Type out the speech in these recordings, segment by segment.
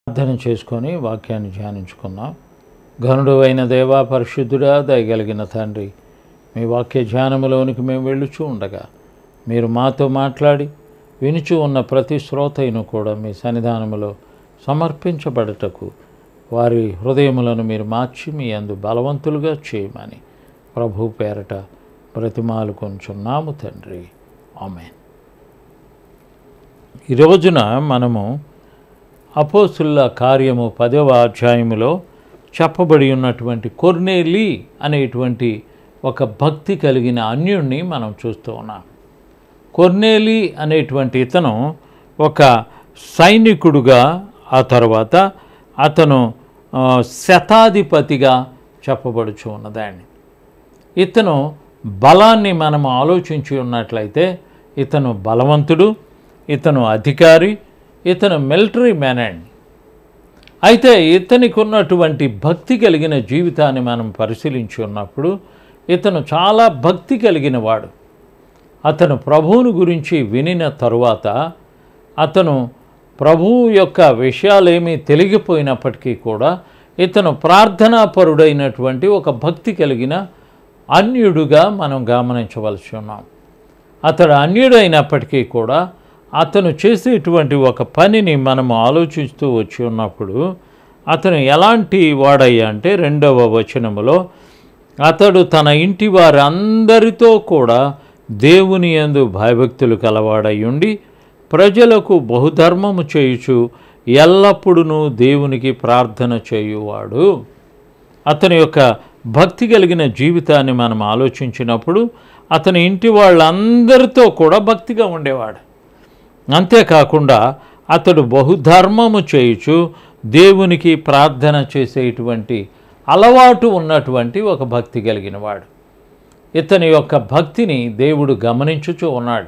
ప్రార్థన చేసుకొని వాక్యాన్ని ధ్యానించుకున్నాం ఘనుడు అయిన దేవా పరిశుద్ధుడా దయగలిగిన తండ్రి మీ వాక్య ధ్యానములోనికి మేము వెళ్ళుచూ ఉండగా మీరు మాతో మాట్లాడి వినుచు ఉన్న ప్రతి శ్రోతైను కూడా మీ సన్నిధానములో సమర్పించబడటకు వారి హృదయములను మీరు మార్చి మీ అందు బలవంతులుగా చేయమని ప్రభు పేరట బ్రతిమాలు కొంచున్నాము తండ్రి ఆమెన్ ఈ రోజున మనము అపోస్తుల కార్యము పదవ అధ్యాయములో చెప్పబడి ఉన్నటువంటి కొర్నేలి అనేటువంటి ఒక భక్తి కలిగిన అన్యుణ్ణి మనం చూస్తూ ఉన్నాం కొర్నేలి అనేటువంటి ఇతను ఒక సైనికుడుగా ఆ తర్వాత అతను ఆ, శతాధిపతిగా చెప్పబడుచు ఉన్నదాన్ని ఇతను బలాన్ని మనం ఆలోచించి ఉన్నట్లయితే ఇతను బలవంతుడు ఇతను అధికారి ఇతను మిలిటరీ మ్యాన్ అండ్ అయితే ఇతనికి ఉన్నటువంటి భక్తి కలిగిన జీవితాన్ని మనం పరిశీలించి ఉన్నప్పుడు ఇతను చాలా భక్తి కలిగిన వాడు అతను ప్రభువుని గురించి వినిన తరువాత అతను ప్రభువు యొక్క విషయాలేమీ తెలిగిపోయినప్పటికీ కూడా ఇతను ప్రార్థనాపరుడైనటువంటి ఒక భక్తి కలిగిన అన్యుడుగా మనం గమనించవలసి ఉన్నాం అతడు అన్యుడైనప్పటికీ కూడా అతను చేసేటువంటి ఒక పనిని మనం ఆలోచిస్తూ వచ్చి ఉన్నప్పుడు అతను ఎలాంటి వాడయ్యా అంటే రెండవ వచనములో అతడు తన ఇంటి వారందరితో కూడా దేవుని యందు భయభక్తులు కలవాడై ఉండి ప్రజలకు బహుధర్మము చేయుచు ఎల్లప్పుడూ దేవునికి ప్రార్థన చేయువాడు అతని యొక్క భక్తి కలిగిన జీవితాన్ని మనం ఆలోచించినప్పుడు అతని ఇంటి వాళ్ళందరితో కూడా భక్తిగా ఉండేవాడు అంతేకాకుండా అతడు బహుధర్మము చేయుచు దేవునికి ప్రార్థన చేసేటువంటి అలవాటు ఉన్నటువంటి ఒక భక్తి కలిగిన వాడు ఇతని యొక్క భక్తిని దేవుడు గమనించుచూ ఉన్నాడు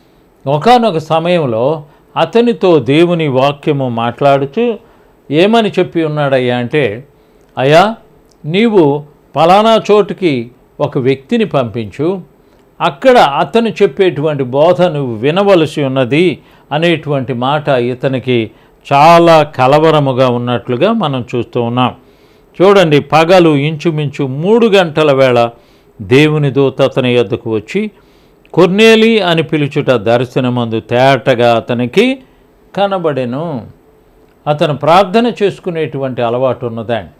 ఒకానొక సమయంలో అతనితో దేవుని వాక్యము మాట్లాడుతూ ఏమని చెప్పి ఉన్నాడయ్యా అంటే అయ్యా నీవు పలానా చోటుకి ఒక వ్యక్తిని పంపించు అక్కడ అతను చెప్పేటువంటి బోధ నువ్వు వినవలసి ఉన్నది అనేటువంటి మాట ఇతనికి చాలా కలవరముగా ఉన్నట్లుగా మనం చూస్తూ ఉన్నాం చూడండి పగలు ఇంచుమించు మూడు గంటల వేళ దేవుని దూత అతని యొద్దకు వచ్చి కొర్నేలి అని పిలుచుట దర్శనమందు తేటగా అతనికి కనబడెను అతను ప్రార్థన చేసుకునేటువంటి అలవాటు ఉన్నదండి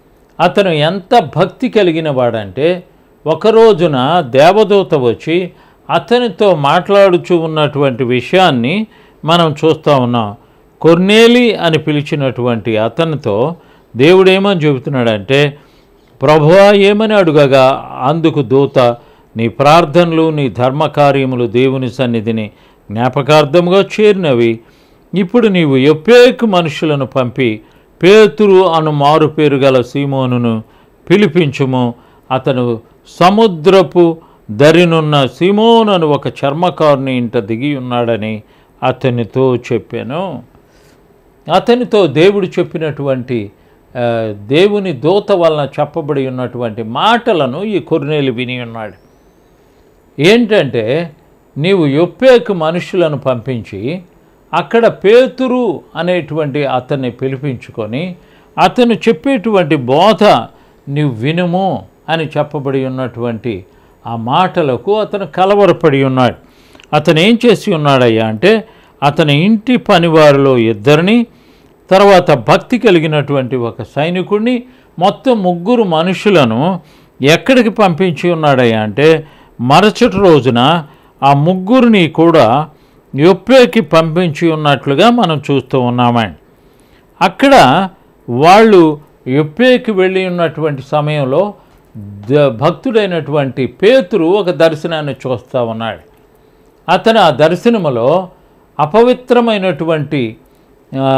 అతను ఎంత భక్తి కలిగిన వాడంటే ఒక రోజున దేవదూత వచ్చి అతనితో మాట్లాడుచూ ఉన్నటువంటి విషయాన్ని మనం చూస్తూ ఉన్నాం కొర్నేలి అని పిలిచినటువంటి అతనితో దేవుడు ఏమని చెబుతున్నాడంటే ప్రభువా ఏమని అడుగగా అందుకు దూత నీ ప్రార్థనలు నీ ధర్మకార్యములు దేవుని సన్నిధిని జ్ఞాపకార్థముగా చేరినవి ఇప్పుడు నీవు ఎప్పేకు మనుషులను పంపి పేతురు అను మారు పేరు గల సీమోనును పిలిపించుము అతను సముద్రపు దరినున్న సీమోన్ అను ఒక చర్మకారుని ఇంట దిగి ఉన్నాడని అతనితో చెప్పాను అతనితో దేవుడు చెప్పినటువంటి ఆ, దేవుని దూత వలన చెప్పబడి ఉన్నటువంటి మాటలను ఈ కొర్నేలు విని ఉన్నాడు ఏంటంటే నీవు యొప్పేకు మనుషులను పంపించి అక్కడ పేతురు అనేటువంటి అతన్ని పిలిపించుకొని అతను చెప్పేటువంటి బోధ నీవు వినుము అని చెప్పబడి ఉన్నటువంటి ఆ మాటలకు అతను కలవరపడి ఉన్నాడు అతను ఏం చేసి ఉన్నాడయ్యా అంటే అతని ఇంటి పనివారిలో ఇద్దరిని తర్వాత భక్తి కలిగినటువంటి ఒక సైనికుడిని మొత్తం ముగ్గురు మనుషులను ఎక్కడికి పంపించి ఉన్నాడయ్యా అంటే మరుసటి రోజున ఆ ముగ్గురిని కూడా యొప్పేకి పంపించి ఉన్నట్లుగా మనం చూస్తూ ఉన్నామండి అక్కడ వాళ్ళు యొప్పేకి వెళ్ళి ఉన్నటువంటి సమయంలో ద- భక్తుడైనటువంటి పేతురు ఒక దర్శనాన్ని చూస్తూ ఉన్నాడు అతను ఆ దర్శనములో అపవిత్రమైనటువంటి ఆ,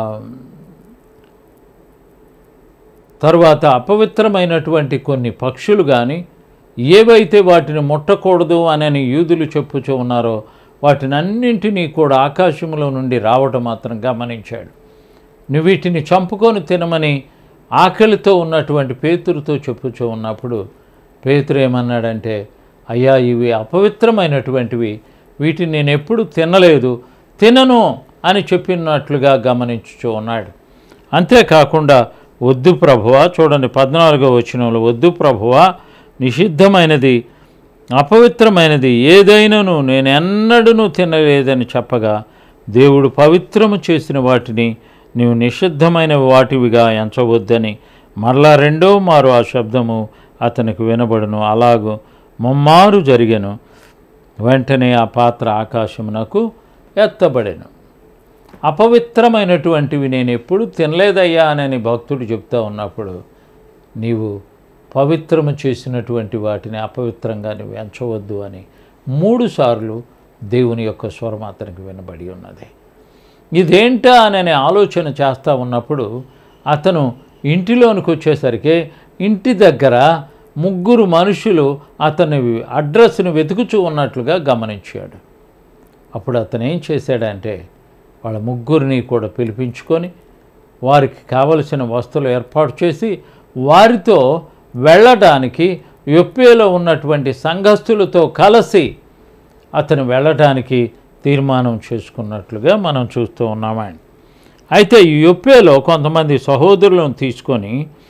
తర్వాత అపవిత్రమైనటువంటి కొన్ని పక్షులు కానీ ఏవైతే వాటిని ముట్టకూడదు అని యూదులు చెప్పుచూ ఉన్నారో వాటిని అన్నింటినీ కూడా ఆకాశంలో నుండి రావటం మాత్రం గమనించాడు నువ్వు వీటిని చంపుకొని తినమని ఆకలితో ఉన్నటువంటి పేతురుతో చెప్పుచూ ఉన్నప్పుడు పేతురు ఏమన్నాడంటే అయ్యా ఇవి అపవిత్రమైనటువంటివి వీటిని నేను ఎప్పుడు తినలేదు తినను అని చెప్పినట్లుగా గమనించుచూ ఉన్నాడు అంతేకాకుండా వద్దు ప్రభువా చూడండి పద్నాలుగో వచనంలో వద్దు ప్రభువా నిషిద్ధమైనది అపవిత్రమైనది ఏదైనాను నేను ఎన్నడూ తినలేదని చెప్పగా దేవుడు పవిత్రము చేసిన వాటిని నీవు నిషిద్ధమైన వాటివిగా ఎంచవద్దని మరలా రెండో మారు ఆ శబ్దము అతనికి వినబడును అలాగూ ముమ్మారు జరిగెను వెంటనే ఆ పాత్ర ఆకాశమునకు ఎత్తబడెను అపవిత్రమైనటువంటివి నేను ఎప్పుడు తినలేదయ్యా అని భక్తుడు చెప్తా ఉన్నప్పుడు నీవు పవిత్రము చేసినటువంటి వాటిని అపవిత్రంగా నువ్వు ఎంచవద్దు అని మూడు సార్లు దేవుని యొక్క స్వరం అతనికి వినబడి ఉన్నది ఇదేంటా అని ఆలోచన చేస్తూ ఉన్నప్పుడు అతను ఇంటిలోనికి వచ్చేసరికి ఇంటి దగ్గర ముగ్గురు మనుషులు అతని అడ్రస్ను వెతుకుచూ ఉన్నట్లుగా గమనించాడు అప్పుడు అతను ఏం చేశాడంటే వాళ్ళ ముగ్గురిని కూడా పిలిపించుకొని వారికి కావలసిన వస్తువులు ఏర్పాటు చేసి వారితో వెళ్ళడానికి యొప్పేలో ఉన్నటువంటి సంఘస్థులతో కలిసి అతను వెళ్ళడానికి తీర్మానం చేసుకున్నట్లుగా మనం చూస్తూ ఉన్నామండి అయితే ఈ యొప్పేలో కొంతమంది సహోదరులను తీసుకొని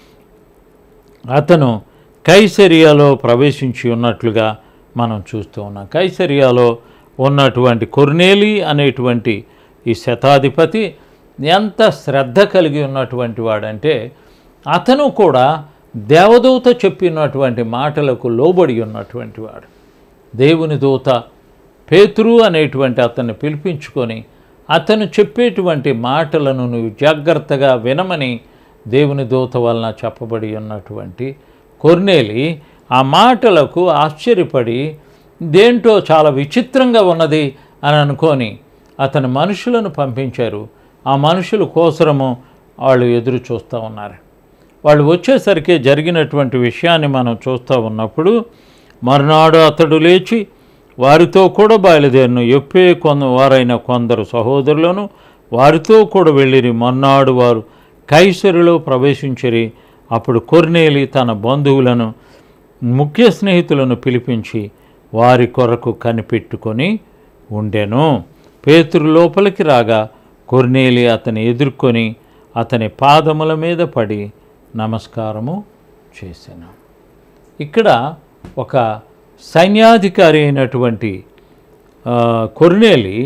అతను కైసరియాలో ప్రవేశించి ఉన్నట్లుగా మనం చూస్తూ ఉన్నాం కైసరియాలో ఉన్నటువంటి కొర్నేలి అనేటువంటి ఈ శతాధిపతి ఎంత శ్రద్ధ కలిగి ఉన్నటువంటి వాడంటే అతను కూడా దేవదూత చెప్పినటువంటి మాటలకు లోబడి ఉన్నటువంటి వాడు దేవుని దూత పేతురు అనేటువంటి అతన్ని పిలిపించుకొని అతను చెప్పేటువంటి మాటలను నువ్వు జాగ్రత్తగా వినమని దేవుని దూత వలన చెప్పబడి ఉన్నటువంటి కొర్నేలి ఆ మాటలకు ఆశ్చర్యపడి దేంటో చాలా విచిత్రంగా ఉన్నది అని అనుకొని అతని మనుషులను పంపించారు ఆ మనుషుల కోసరము వాళ్ళు ఎదురు చూస్తూ ఉన్నారు వాళ్ళు వచ్చేసరికి జరిగినటువంటి విషయాన్ని మనం చూస్తూ ఉన్నప్పుడు మరునాడు అతడు లేచి వారితో కూడా బయలుదేరిన ఎప్పే కొంద వారైన కొందరు సహోదరులను వారితో కూడా వెళ్ళిరి మర్నాడు వారు కైసరిలో ప్రవేశించిరి అప్పుడు కొర్నేలి తన బంధువులను ముఖ్య స్నేహితులను పిలిపించి వారి కొరకు కనిపెట్టుకొని ఉండెను పేతురు లోపలికి రాగా కొర్నేలి అతని ఎదుర్కొని అతని పాదముల మీద పడి నమస్కారము చేశాను ఇక్కడ ఒక సైన్యాధికారి అయినటువంటి ఆ, కొర్నేలి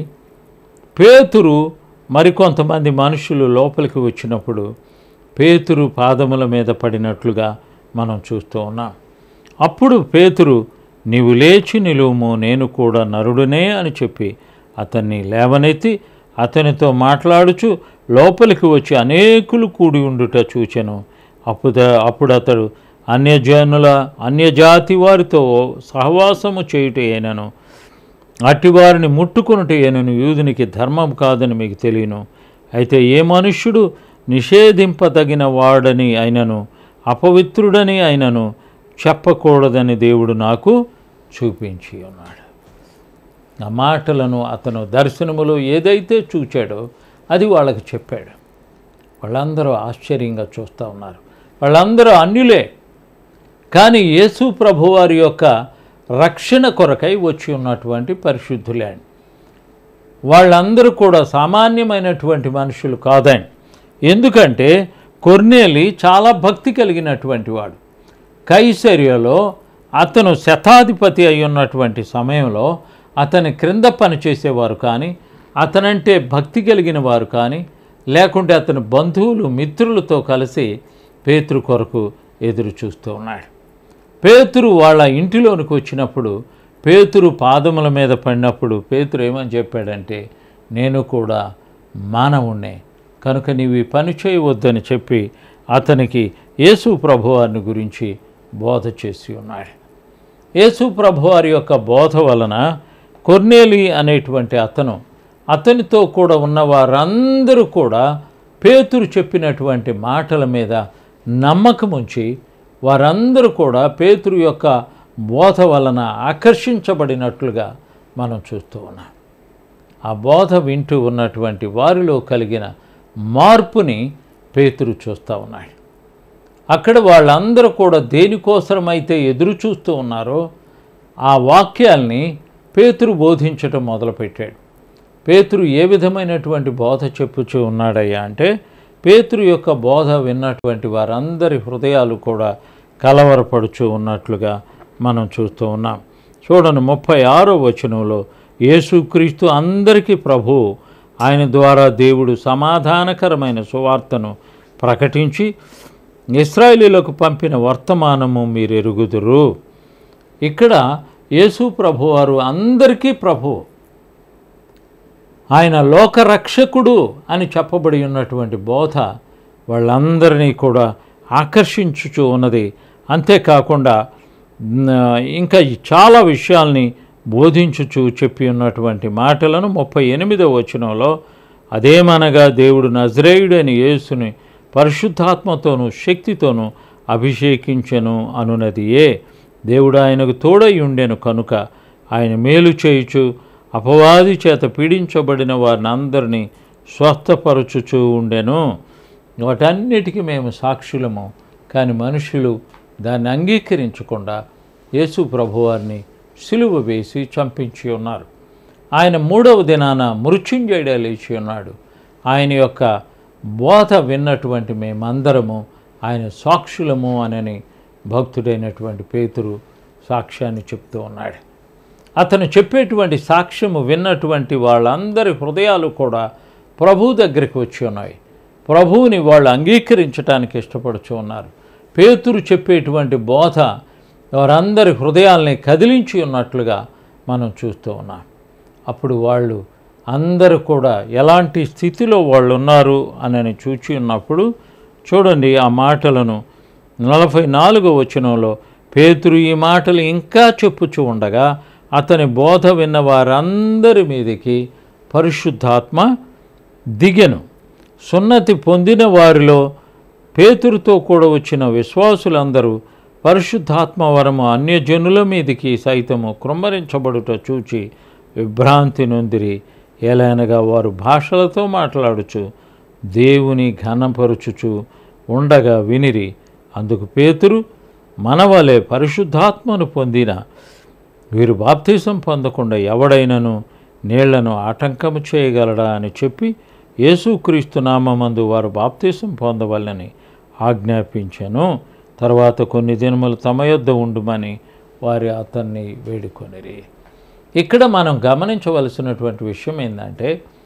పేతురు మరికొంతమంది మనుషులు లోపలికి వచ్చినప్పుడు పేతురు పాదముల మీద పడినట్లుగా మనం చూస్తూ ఉన్నాం అప్పుడు పేతురు నీవు లేచి నిలువుము నేను కూడా నరుడునే అని చెప్పి అతన్ని లేవనెత్తి అతనితో మాట్లాడుచు లోపలికి వచ్చి అనేకులు కూడి ఉండుట చూచెను అప్పుడు అప్పుడు అతడు అన్యజనుల అన్యజాతి వారితో సహవాసము చేయుట అయినను అట్టివారిని ముట్టుకునుట ఏనను యూదునికి ధర్మం కాదని మీకు తెలియను అయితే ఏ మనుష్యుడు నిషేధింపదగిన వాడని అయినను అపవిత్రుడని అయినను చెప్పకూడదని దేవుడు నాకు చూపించి ఉన్నాడు ఆ మాటలను అతను దర్శనములో ఏదైతే చూచాడో అది వాళ్ళకి చెప్పాడు వాళ్ళందరూ ఆశ్చర్యంగా చూస్తూ ఉన్నారు వాళ్ళందరూ అన్యులే కానీ యేసు ప్రభువారి యొక్క రక్షణ కొరకై వచ్చి ఉన్నటువంటి పరిశుద్ధులే అండి వాళ్ళందరూ కూడా సామాన్యమైనటువంటి మనుషులు కాదండి ఎందుకంటే కొర్నేలి చాలా భక్తి కలిగినటువంటి వాడు కైసర్యలో అతను శతాధిపతి అయి ఉన్నటువంటి సమయంలో అతని క్రింద పనిచేసేవారు కానీ అతనంటే భక్తి కలిగిన వారు కానీ లేకుంటే అతని బంధువులు మిత్రులతో కలిసి పేతురు కొరకు ఎదురు చూస్తూ ఉన్నాడు పేతురు వాళ్ళ ఇంటిలోనికి వచ్చినప్పుడు పేతురు పాదముల మీద పడినప్పుడు పేతురు ఏమని చెప్పాడంటే నేను కూడా మానవుణ్ణే కనుక నీవు ఈ పని చేయవద్దని చెప్పి అతనికి యేసు ప్రభువారిని గురించి బోధ చేసి ఉన్నాడు యేసు ప్రభువారి యొక్క బోధ వలన కొర్నేలి అనేటువంటి అతను అతనితో కూడా ఉన్న వారందరూ కూడా పేతురు చెప్పినటువంటి మాటల మీద నమ్మకం ఉంచి వారందరూ కూడా పేతురు యొక్క బోధ వలన ఆకర్షించబడినట్లుగా మనం చూస్తూ ఉన్నాం ఆ బోధ వింటూ ఉన్నటువంటి వారిలో కలిగిన మార్పుని పేతురు చూస్తూ ఉన్నాడు అక్కడ వాళ్ళందరూ కూడా దేనికోసమైతే ఎదురు చూస్తూ ఉన్నారో ఆ వాక్యాల్ని పేతురు బోధించటం మొదలుపెట్టాడు పేతురు ఏ విధమైనటువంటి బోధ చెప్పుచూ ఉన్నాడయ్యా అంటే పేతురు యొక్క బోధ విన్నటువంటి వారందరి హృదయాలు కూడా కలవరపడుచు ఉన్నట్లుగా మనం చూస్తూ ఉన్నాం చూడండి ముప్పై ఆరో వచనంలో యేసుక్రీస్తు అందరికీ ప్రభు ఆయన ద్వారా దేవుడు సమాధానకరమైన సువార్తను ప్రకటించి ఇస్రాయేలీలకు పంపిన వర్తమానము మీరు ఎరుగుదురు ఇక్కడ యేసు ప్రభువారు అందరికీ ప్రభు ఆయన లోకరక్షకుడు అని చెప్పబడి ఉన్నటువంటి బోధ వాళ్ళందరినీ కూడా ఆకర్షించుచూ ఉన్నది అంతేకాకుండా మ్, ఇంకా ఈ చాలా విషయాల్ని బోధించుచు చెప్పి ఉన్నటువంటి మాటలను ముప్పై ఎనిమిదవ వచనంలో అదేమనగా దేవుడు నజరేయుడని యేసుని పరిశుద్ధాత్మతోనూ శక్తితోనూ అభిషేకించెను అనునది ఏ దేవుడు ఆయనకు తోడై ఉండెను కనుక ఆయన మేలు చేయుచు అపవాది చేత పీడించబడిన వారిని అందరినీ స్వస్థపరచుచూ ఉండెను వాటన్నిటికీ మేము సాక్షులము కానీ మనుషులు దాన్ని అంగీకరించకుండా యేసు ప్రభువారిని సిలువ వేసి చంపించి ఉన్నారు ఆయన మూడవ దినాన మృత్యుంజయుడే లేచి ఉన్నాడు ఆయన యొక్క బోధ విన్నటువంటి మేమందరము ఆయన సాక్షులము అనని భక్తుడైనటువంటి పేతురు సాక్ష్యాన్ని చెప్తూ ఉన్నాడు అతను చెప్పేటువంటి సాక్ష్యము విన్నటువంటి వాళ్ళందరి హృదయాలు కూడా ప్రభు దగ్గరికి వచ్చి ఉన్నాయి ప్రభువుని వాళ్ళు అంగీకరించడానికి ఇష్టపడుచు ఉన్నారు పేతురు చెప్పేటువంటి బోధ వారందరి హృదయాల్ని కదిలించి ఉన్నట్లుగా మనం చూస్తూ ఉన్నాం అప్పుడు వాళ్ళు అందరూ కూడా ఎలాంటి స్థితిలో వాళ్ళు ఉన్నారు అని చూచి ఉన్నప్పుడు చూడండి ఆ మాటలను నలభై నాలుగో వచనంలో పేతురు ఈ మాటలు ఇంకా చెప్పుచూ ఉండగా అతని బోధ విన్న వారందరి మీదకి పరిశుద్ధాత్మ దిగెను సున్నతి పొందిన వారిలో పేతురుతో కూడా వచ్చిన విశ్వాసులందరూ పరిశుద్ధాత్మ వరము అన్యజనుల మీదికి సైతము కృమ్మరించబడుట చూచి విభ్రాంతి నొందిరి ఎలానగా వారు భాషలతో మాట్లాడుచు దేవుని ఘనపరుచుచు ఉండగా వినిరి అందుకు పేతురు మనవలే పరిశుద్ధాత్మను పొందిన వీరు బాప్తీసం పొందకుండా ఎవడైనను నీళ్లను ఆటంకము చేయగలడా అని చెప్పి యేసుక్రీస్తు నామందు వారు బాప్తీసం పొందవల్లని ఆజ్ఞాపించాను తర్వాత కొన్ని దినములు తమ యొద్ద ఉండుమని వారి అతన్ని వేడుకొనిరి ఇక్కడ మనం గమనించవలసినటువంటి విషయం ఏంటంటే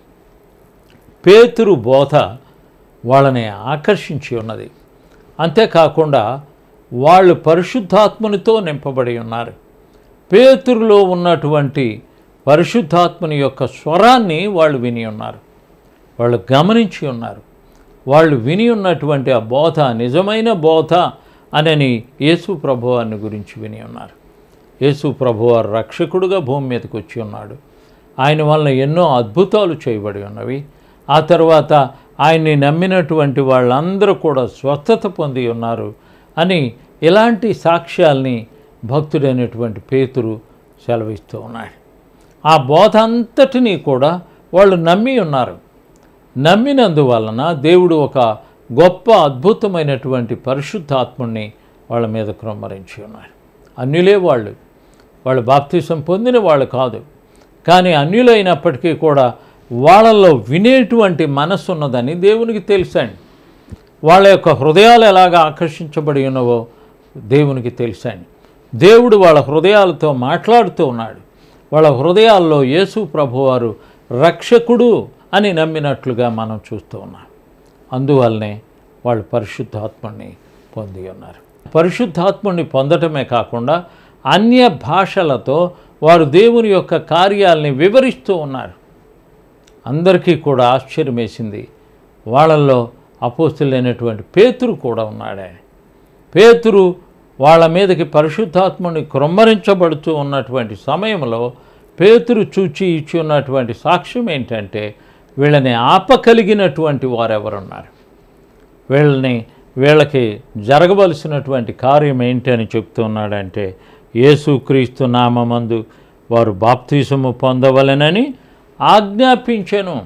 పేతురు బోధ వాళ్ళని ఆకర్షించి ఉన్నది అంతేకాకుండా వాళ్ళు పరిశుద్ధాత్మనితో నింపబడి ఉన్నారు పేతురులో ఉన్నటువంటి పరిశుద్ధాత్మని యొక్క స్వరాన్ని వాళ్ళు విని ఉన్నారు వాళ్ళు గమనించి ఉన్నారు వాళ్ళు విని ఉన్నటువంటి ఆ బోధ నిజమైన బోధ అనని యేసు ప్రభువారిని గురించి విని ఉన్నారు యేసు ప్రభువారు రక్షకుడుగా భూమి మీదకి వచ్చి ఉన్నాడు ఆయన వలన ఎన్నో అద్భుతాలు చేయబడి ఉన్నవి ఆ తర్వాత ఆయన్ని నమ్మినటువంటి వాళ్ళందరూ కూడా స్వస్థత పొంది ఉన్నారు అని ఇలాంటి సాక్ష్యాల్ని భక్తుడైనటువంటి పేతురు సెలవిస్తూ ఉన్నాడు ఆ బోధ అంతటినీ కూడా వాళ్ళు నమ్మి ఉన్నారు నమ్మినందువలన దేవుడు ఒక గొప్ప అద్భుతమైనటువంటి పరిశుద్ధాత్ముణ్ణి వాళ్ళ మీద క్రమరించి ఉన్నారు అన్యులే వాళ్ళు వాళ్ళు బాప్తీసం పొందిన వాళ్ళు కాదు కానీ అన్యులైనప్పటికీ కూడా వాళ్ళల్లో వినేటువంటి మనస్సు ఉన్నదని దేవునికి తెలుసండి వాళ్ళ యొక్క హృదయాలు ఎలాగ ఆకర్షించబడి ఉన్నవో దేవునికి తెలుసండి దేవుడు వాళ్ళ హృదయాలతో మాట్లాడుతూ ఉన్నాడు వాళ్ళ హృదయాల్లో యేసు ప్రభువారు రక్షకుడు అని నమ్మినట్లుగా మనం చూస్తూ ఉన్నాం అందువల్లనే వాళ్ళు పరిశుద్ధాత్మని పొంది ఉన్నారు పరిశుద్ధాత్ముని పొందటమే కాకుండా అన్య భాషలతో వారు దేవుని యొక్క కార్యాలని వివరిస్తూ ఉన్నారు అందరికీ కూడా ఆశ్చర్యం వేసింది వాళ్ళల్లో అపోస్తులైనటువంటి పేతురు కూడా ఉన్నాడే పేతురు వాళ్ళ మీదకి పరిశుద్ధాత్మని క్రొమ్మరించబడుతూ ఉన్నటువంటి సమయంలో పేతురు చూచి ఇచ్చి ఉన్నటువంటి సాక్ష్యం ఏంటంటే వీళ్ళని ఆపగలిగినటువంటి వారెవరున్నారు వీళ్ళని వీళ్ళకి జరగవలసినటువంటి కార్యం ఏంటి అని చెప్తున్నాడంటే యేసుక్రీస్తు నామందు వారు బాప్తీసము పొందవలెనని ఆజ్ఞాపించెను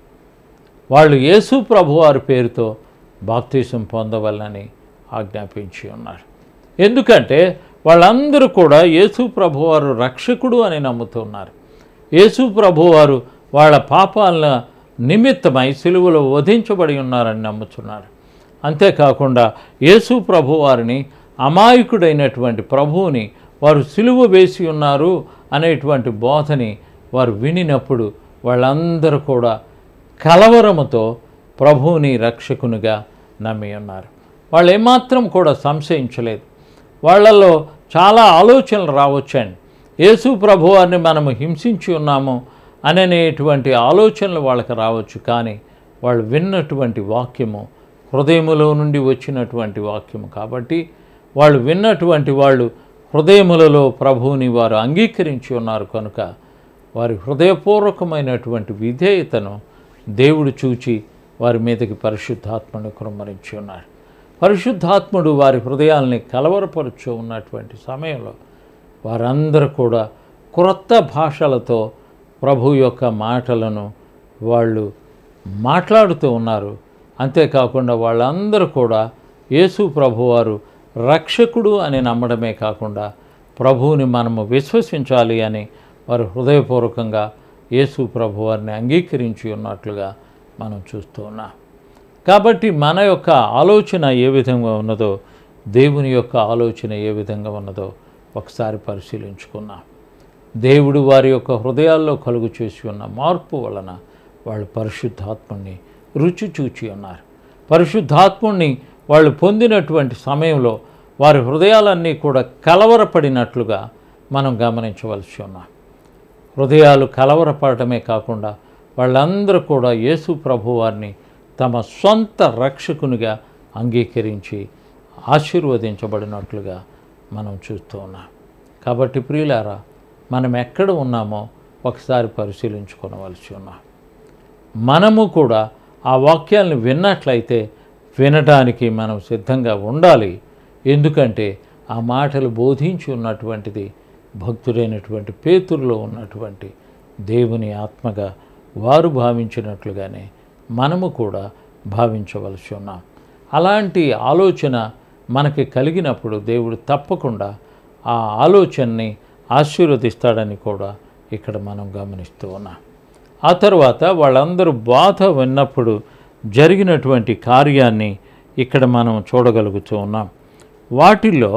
వాళ్ళు యేసు ప్రభు వారి పేరుతో బాప్తీసం పొందవలనని ఆజ్ఞాపించి ఉన్నారు ఎందుకంటే వాళ్ళందరూ కూడా యేసు ప్రభువారు రక్షకుడు అని నమ్ముతున్నారు యేసు ప్రభువారు వాళ్ళ పాపాలను నిమిత్తమై సిలువలో వధించబడి ఉన్నారని నమ్ముతున్నారు అంతేకాకుండా యేసు ప్రభు వారిని అమాయకుడైనటువంటి ప్రభువుని వారు సిలువ వేసి ఉన్నారు అనేటువంటి బోధని వారు వినినప్పుడు వాళ్ళందరూ కూడా కలవరముతో ప్రభువుని రక్షకునిగా నమ్మి ఉన్నారు వాళ్ళు ఏమాత్రం కూడా సంశయించలేదు వాళ్ళల్లో చాలా ఆలోచనలు రావచ్చండి యేసు ప్రభు వారిని మనము హింసించి ఉన్నాము అనేటువంటి ఆలోచనలు వాళ్ళకి రావచ్చు కానీ వాళ్ళు విన్నటువంటి వాక్యము హృదయములో నుండి వచ్చినటువంటి వాక్యము కాబట్టి వాళ్ళు విన్నటువంటి వాళ్ళు హృదయములలో ప్రభువుని వారు అంగీకరించి ఉన్నారు కనుక వారి హృదయపూర్వకమైనటువంటి విధేయతను దేవుడు చూచి వారి మీదకి పరిశుద్ధాత్మను కుమ్మరించి ఉన్నారు పరిశుద్ధాత్ముడు వారి హృదయాల్ని కలవరపరుచు ఉన్నటువంటి సమయంలో వారందరూ కూడా క్రొత్త భాషలతో ప్రభు యొక్క మాటలను వాళ్ళు మాట్లాడుతూ ఉన్నారు అంతేకాకుండా వాళ్ళందరూ కూడా యేసు ప్రభువారు రక్షకుడు అని నమ్మడమే కాకుండా ప్రభువుని మనము విశ్వసించాలి అని వారు హృదయపూర్వకంగా యేసు ప్రభువారిని అంగీకరించి ఉన్నట్లుగా మనం చూస్తూ ఉన్నాం కాబట్టి మన యొక్క ఆలోచన ఏ విధంగా ఉన్నదో దేవుని యొక్క ఆలోచన ఏ విధంగా ఉన్నదో ఒకసారి పరిశీలించుకున్నాం దేవుడు వారి యొక్క హృదయాల్లో కలుగు చేసి ఉన్న మార్పు వలన వాళ్ళు పరిశుద్ధాత్ముని రుచి చూచి ఉన్నారు పరిశుద్ధాత్ముణ్ణి వాళ్ళు పొందినటువంటి సమయంలో వారి హృదయాలన్నీ కూడా కలవరపడినట్లుగా మనం గమనించవలసి ఉన్నాం హృదయాలు కలవరపడటమే కాకుండా వాళ్ళందరూ కూడా యేసు ప్రభు వారిని తమ సొంత రక్షకునిగా అంగీకరించి ఆశీర్వదించబడినట్లుగా మనం చూస్తూ ఉన్నాం కాబట్టి ప్రియులారా మనం ఎక్కడ ఉన్నామో ఒకసారి పరిశీలించుకోవలసి ఉన్నాం మనము కూడా ఆ వాక్యాలను విన్నట్లయితే వినడానికి మనం సిద్ధంగా ఉండాలి ఎందుకంటే ఆ మాటలు బోధించి ఉన్నటువంటిది భక్తుడైనటువంటి పేతురులో ఉన్నటువంటి దేవుని ఆత్మగా వారు భావించినట్లుగానే మనము కూడా భావించవలసి ఉన్నాం అలాంటి ఆలోచన మనకి కలిగినప్పుడు దేవుడు తప్పకుండా ఆ ఆలోచనని ఆశీర్వదిస్తాడని కూడా ఇక్కడ మనం గమనిస్తూ ఉన్నాం ఆ తర్వాత వాళ్ళందరూ బాధ విన్నప్పుడు జరిగినటువంటి కార్యాన్ని ఇక్కడ మనం చూడగలుగుతూ ఉన్నాం వాటిల్లో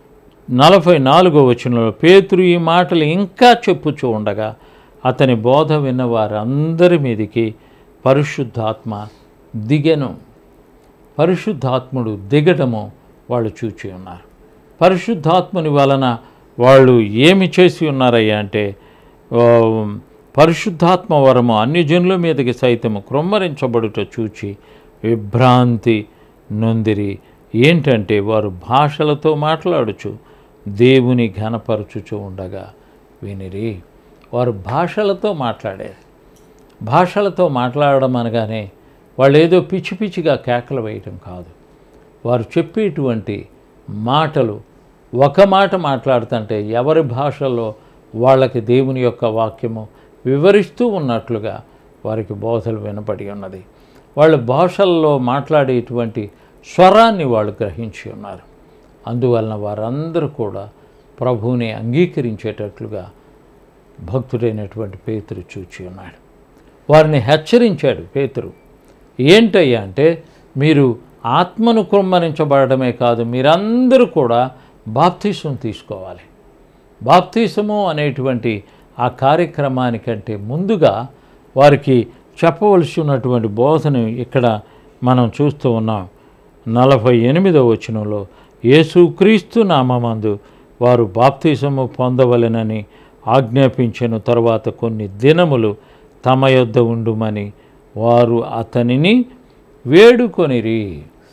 నలభై నాలుగో వచనంలో పేతురు ఈ మాటలు ఇంకా చెప్పుచూ ఉండగా అతని బోధ విన్న వారందరి మీదికి పరిశుద్ధాత్మ దిగెను పరిశుద్ధాత్ముడు దిగటము వాళ్ళు చూచి ఉన్నారు పరిశుద్ధాత్ముని వలన వాళ్ళు ఏమి చేసి ఉన్నారయ్యా అంటే ఆ, పరిశుద్ధాత్మ వరము అన్ని జనుల మీదకి సైతము కృమ్మరించబడుట చూచి విభ్రాంతి నొందిరి ఏంటంటే వారు భాషలతో మాట్లాడుచు దేవుని ఘనపరచుచు ఉండగా వినిరి వారు భాషలతో మాట్లాడారు భాషలతో మాట్లాడడం అనగానే వాళ్ళు ఏదో పిచ్చి పిచ్చిగా కేకలు వేయటం కాదు వారు చెప్పేటువంటి మాటలు ఒక మాట మాట్లాడుతుంటే ఎవరి భాషలో వాళ్ళకి దేవుని యొక్క వాక్యము వివరిస్తూ ఉన్నట్లుగా వారికి బోధలు వినపడి ఉన్నది వాళ్ళ భాషల్లో మాట్లాడేటువంటి స్వరాన్ని వాళ్ళు గ్రహించి ఉన్నారు అందువలన వారందరూ కూడా ప్రభువుని అంగీకరించేటట్లుగా భక్తుడైనటువంటి పేతురు చూచి ఉన్నాడు వారిని హెచ్చరించాడు పేతురు ఏంటయ్యా అంటే మీరు ఆత్మను కుమ్మరించబడమే కాదు మీరందరూ కూడా బాప్తీసం తీసుకోవాలి బాప్తీసము అనేటువంటి ఆ కార్యక్రమానికంటే ముందుగా వారికి చెప్పవలసి ఉన్నటువంటి బోధను ఇక్కడ మనం చూస్తూ ఉన్నాం నలభై ఎనిమిదవ వచనంలో యేసుక్రీస్తు నామందు వారు బాప్తీసము పొందవలెనని ఆజ్ఞాపించిన తరువాత కొన్ని దినములు తమ యొద్ద ఉండుమని వారు అతనిని వేడుకొనిరి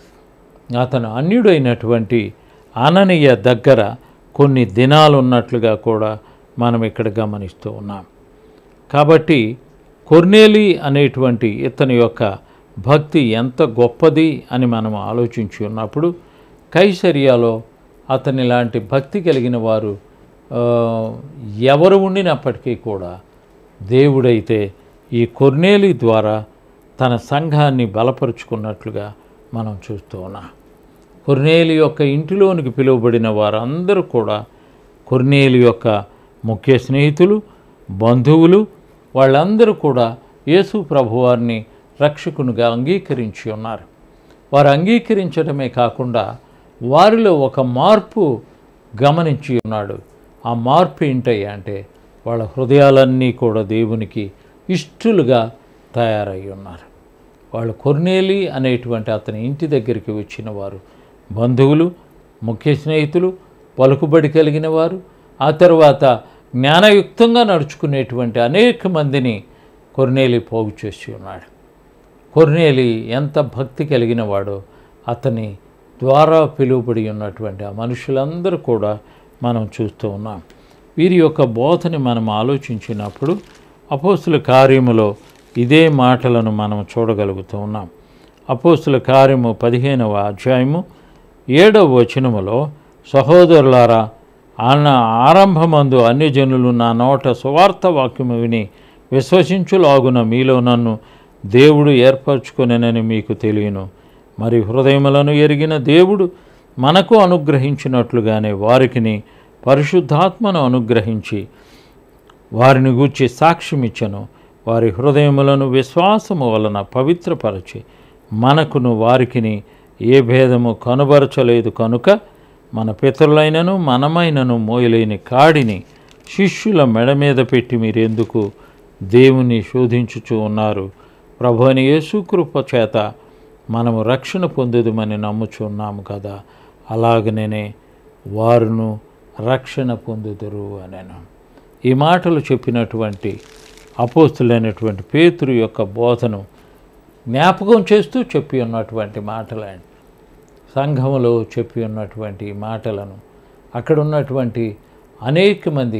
అతను అన్యుడైనటువంటి అననీయ దగ్గర కొన్ని దినాలు ఉన్నట్లుగా కూడా మనం ఇక్కడ గమనిస్తూ ఉన్నాం కాబట్టి కొర్నేలి అనేటువంటి ఇతని యొక్క భక్తి ఎంత గొప్పది అని మనం ఆలోచించి ఉన్నప్పుడు కైసరియాలో అతని లాంటి భక్తి కలిగిన వారు ఆ, ఎవరు ఉండినప్పటికీ కూడా దేవుడైతే ఈ కొర్నేలి ద్వారా తన సంఘాన్ని బలపరుచుకున్నట్లుగా మనం చూస్తూ ఉన్నాం కొర్నేలి యొక్క ఇంటిలోనికి పిలువబడిన వారందరూ కూడా కొర్నేలి యొక్క ముఖ్య స్నేహితులు బంధువులు వాళ్ళందరూ కూడా యేసు ప్రభువారిని రక్షకునిగా అంగీకరించి ఉన్నారు వారు అంగీకరించడమే కాకుండా వారిలో ఒక మార్పు గమనించి ఉన్నాడు ఆ మార్పు ఏంటయ్యా అంటే వాళ్ళ హృదయాలన్నీ కూడా దేవునికి ఇష్టలుగా తయారై ఉన్నారు వాళ్ళు కొర్నేలి అనేటువంటి అతని ఇంటి దగ్గరికి వచ్చిన వారు బంధువులు ముఖ్య స్నేహితులు పలుకుబడి కలిగిన వారు ఆ తర్వాత జ్ఞానయుక్తంగా నడుచుకునేటువంటి అనేక మందిని కొర్నేలి పోగు చేసి ఉన్నాడు కొర్నేలి ఎంత భక్తి కలిగిన వాడో అతని ద్వారా పిలువబడి ఉన్నటువంటి ఆ మనుషులందరూ కూడా మనం చూస్తూ ఉన్నాం వీరి యొక్క బోధని మనం ఆలోచించినప్పుడు అపోస్తుల కార్యములో ఇదే మాటలను మనం చూడగలుగుతూ ఉన్నాం అపోస్తుల కార్యము పదిహేనవ అధ్యాయము ఏడవ వచనములో సహోదరులారా అన్న ఆరంభమందు అన్ని జనులు నా నోట సువార్త వాక్యము విని విశ్వసించులాగున మీలో నన్ను దేవుడు ఏర్పరచుకొనని మీకు తెలియను మరి హృదయములను ఎరిగిన దేవుడు మనకు అనుగ్రహించినట్లుగానే వారికిని పరిశుద్ధాత్మను అనుగ్రహించి వారిని గూర్చి సాక్ష్యమిచ్చను వారి హృదయములను విశ్వాసము వలన పవిత్రపరచి మనకును వారికిని ఏ భేదము కనుబరచలేదు కనుక మన పితరులైనను మనమైనను మోయలేని కాడిని శిష్యుల మెడ మీద పెట్టి మీరెందుకు దేవుని శోధించుచూ ఉన్నారు ప్రభు అని యేసుకృప చేత మనము రక్షణ పొందుదమని నమ్ముచున్నాము కదా అలాగనే వారును రక్షణ పొందుదురు అనెను ఈ మాటలు చెప్పినటువంటి అపోస్తులైనటువంటి పేతురు యొక్క బోధను జ్ఞాపకం చేస్తూ చెప్పి ఉన్నటువంటి మాటలండి సంఘములో చెప్పి ఉన్నటువంటి ఈ మాటలను అక్కడ ఉన్నటువంటి అనేక మంది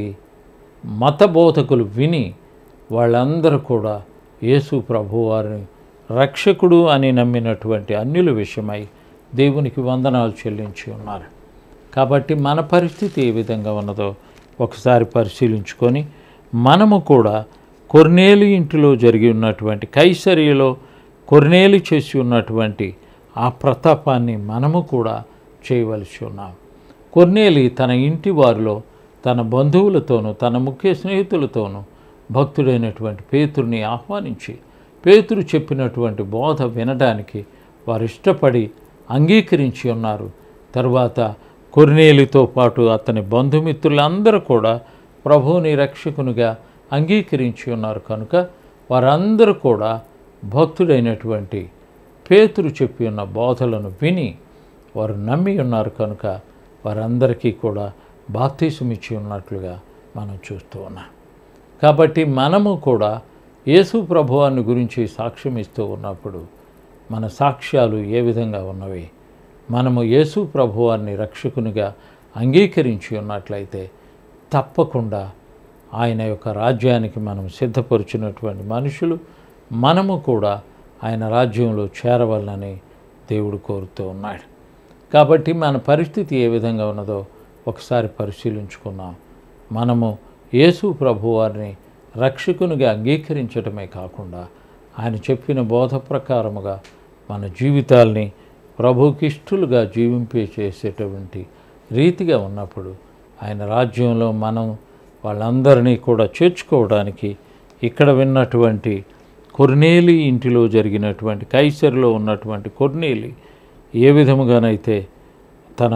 మత బోధకులు విని వాళ్ళందరూ కూడా యేసు ప్రభువారిని రక్షకుడు అని నమ్మినటువంటి అన్యుల విషయమై దేవునికి వందనాలు చెల్లించి ఉన్నారు కాబట్టి మన పరిస్థితి ఏ విధంగా ఉన్నదో ఒకసారి పరిశీలించుకొని మనము కూడా కొర్నేలి ఇంటిలో జరిగి ఉన్నటువంటి కైసరిలో కొర్నేలి చేసి ఉన్నటువంటి ఆ ప్రతాపాన్ని మనము కూడా చేయవలసి ఉన్నాం కొర్నేలి తన ఇంటి వారిలో తన బంధువులతోనూ తన ముఖ్య స్నేహితులతోనూ భక్తుడైనటువంటి పేతుడిని ఆహ్వానించి పేతురు చెప్పినటువంటి బోధ వినడానికి వారు ఇష్టపడి అంగీకరించి ఉన్నారు తర్వాత కొర్నేలితో పాటు అతని బంధుమిత్రులందరూ కూడా ప్రభువుని రక్షకునిగా అంగీకరించి ఉన్నారు కనుక వారందరూ కూడా భక్తుడైనటువంటి పేతురు చెప్పి ఉన్న బోధలను విని వారు నమ్మి ఉన్నారు కనుక వారందరికీ కూడా బాప్తీసం ఇచ్చి ఉన్నట్లుగా మనం చూస్తూ ఉన్నాం కాబట్టి మనము కూడా యేసు ప్రభువాన్ని గురించి సాక్ష్యం ఇస్తూ ఉన్నప్పుడు మన సాక్ష్యాలు ఏ విధంగా ఉన్నవి మనము యేసు ప్రభువాన్ని రక్షకునిగా అంగీకరించి ఉన్నట్లయితే తప్పకుండా ఆయన యొక్క రాజ్యానికి మనం సిద్ధపరిచినటువంటి మనుషులు మనము కూడా ఆయన రాజ్యంలో చేరవాలని దేవుడు కోరుతూ ఉన్నాడు కాబట్టి మన పరిస్థితి ఏ విధంగా ఉన్నదో ఒకసారి పరిశీలించుకున్నాం మనము యేసు ప్రభువారిని రక్షకునిగా అంగీకరించడమే కాకుండా ఆయన చెప్పిన బోధ ప్రకారముగా మన జీవితాల్ని ప్రభుకి ఇష్టలుగా జీవింపే చేసేటువంటి రీతిగా ఉన్నప్పుడు ఆయన రాజ్యంలో మనం వాళ్ళందరినీ కూడా చేర్చుకోవడానికి ఇక్కడ విన్నటువంటి కొర్నేలి ఇంటిలో జరిగినటువంటి కైసరిలో ఉన్నటువంటి కొర్నేలి ఏ విధముగానైతే తన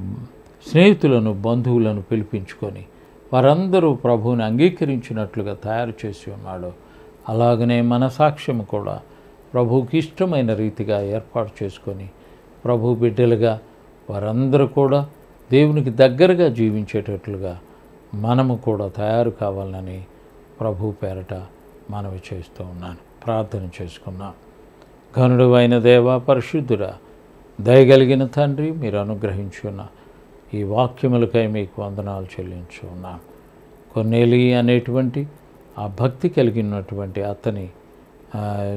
స్నేహితులను బంధువులను పిలిపించుకొని వారందరూ ప్రభువుని అంగీకరించినట్లుగా తయారు చేసి ఉన్నాడు అలాగనే మన సాక్ష్యం కూడా ప్రభువుకి ఇష్టమైన రీతిగా ఏర్పాటు చేసుకొని ప్రభు బిడ్డలుగా వారందరూ కూడా దేవునికి దగ్గరగా జీవించేటట్లుగా మనము కూడా తయారు కావాలని ప్రభు పేరట మనవి చేస్తూ ఉన్నాను ప్రార్థన చేసుకున్నాం ఘనుడు అయిన దేవ పరిశుద్ధుడా దయగలిగిన తండ్రి మీరు అనుగ్రహించున్న ఈ వాక్యములకై మీకు వందనాలు చెల్లించు ఉన్నాం కొన్నేలి అనేటువంటి ఆ భక్తి కలిగినటువంటి అతని ఆ,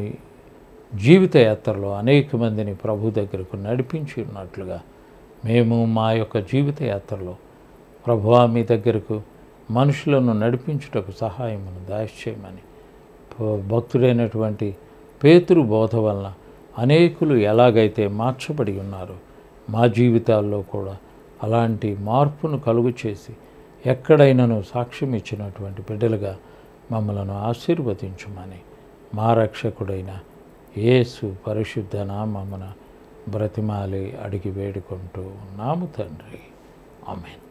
జీవిత యాత్రలో అనేక మందిని ప్రభు దగ్గరకు నడిపించి ఉన్నట్లుగా మేము మా యొక్క జీవిత యాత్రలో ప్రభువా మీ దగ్గరకు మనుషులను నడిపించుటకు సహాయమును దయచేయమని భ- భక్తుడైనటువంటి పేతురు బోధ వలన అనేకులు ఎలాగైతే మార్చబడి ఉన్నారో మా జీవితాల్లో కూడా అలాంటి మార్పును కలుగు చేసి ఎక్కడైనాను సాక్ష్యం ఇచ్చినటువంటి బిడ్డలుగా మమ్మలను ఆశీర్వదించమని మా రక్షకుడైన యేసు పరిశుద్ధ నామమున బ్రతిమాలి అడిగి వేడుకుంటూ ఉన్నాము తండ్రి ఆమెన్